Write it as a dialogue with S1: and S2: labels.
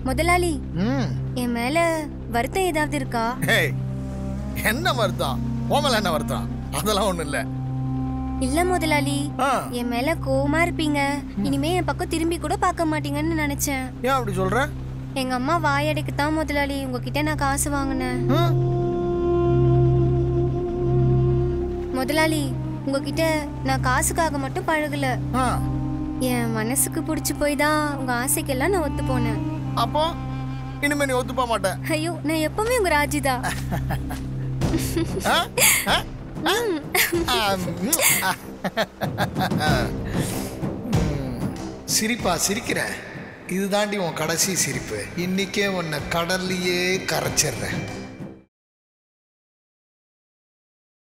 S1: முதலாளி
S2: ம்
S1: என் மேல வருத்தம் ஏதாவது இருக்கா
S2: ஹேய் என்ன வருத்தம் ஓமல என்ன வருத்தம் அதெல்லாம் ஒண்ணும் இல்ல
S1: இல்ல முதலாளி
S2: ஆ
S1: என் மேல கோவமா இருப்பீங்க இனிமே என் பக்கம் திரும்பி கூட பார்க்க மாட்டீங்கன்னு நினைச்சேன்
S2: ஏன் அப்படி சொல்ற
S1: எங்க அம்மா வாயடைக்கு தான் முதலாளி உங்ககிட்ட நான் காசு வாங்கினேன்
S2: ஆ?
S1: முதலாளி உங்ககிட்ட நான் காசுக்காக மட்டும் பழகல
S2: ஆ.
S1: என் மனசுக்கு பிடிச்சி போய் தான் உங்க ஆசைக்கெல்லாம் நான் ஒத்து போனேன்
S2: அப்போ இனிமே நீ ஒத்துப்ப மாட்ட
S1: ஐயோ நான் எப்பவுமே உங்க ராஜிதா
S2: ஆ? ஆ? ஆ? ஆ, ம். ம். சிரிப்பா சிரிக்கிற இதுதாண்டி உன் கடைசி சிரிப்பு இன்னைக்கே உன்னை கடல்லையே கரைச்சிடுறேன்